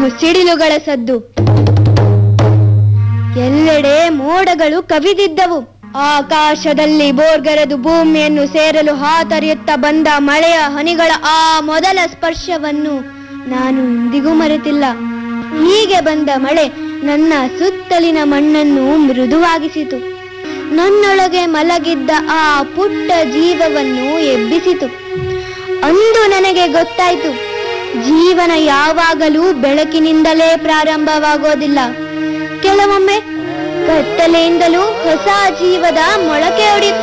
ಸಿಡಿಲುಗಳ ಸದ್ದು ಎಲ್ಲೆಡೆ ಮೋಡಗಳು ಕವಿದಿದ್ದವು ಆಕಾಶದಲ್ಲಿ ಬೋರ್ಗರೆದು ಭೂಮಿಯನ್ನು ಸೇರಲು ಹಾತರಿಯುತ್ತಾ ಬಂದ ಮಳೆಯ ಹನಿಗಳ ಆ ಮೊದಲ ಸ್ಪರ್ಶವನ್ನು ನಾನು ಇಂದಿಗೂ ಮರೆತಿಲ್ಲ ಹೀಗೆ ಬಂದ ಮಳೆ ನನ್ನ ಸುತ್ತಲಿನ ಮಣ್ಣನ್ನು ಮೃದುವಾಗಿಸಿತು ನನ್ನೊಳಗೆ ಮಲಗಿದ್ದ ಆ ಪುಟ್ಟ ಜೀವವನ್ನು ಎಬ್ಬಿಸಿತು ಅಂದು ನನಗೆ ಗೊತ್ತಾಯ್ತು ಜೀವನ ಯಾವಾಗಲೂ ಬೆಳಕಿನಿಂದಲೇ ಪ್ರಾರಂಭವಾಗೋದಿಲ್ಲ ಕೆಲವೊಮ್ಮೆ ಕತ್ತಲೆಯಿಂದಲೂ ಹೊಸ ಜೀವದ ಮೊಳಕೆ ಹೊಡೆಯುತ್ತದೆ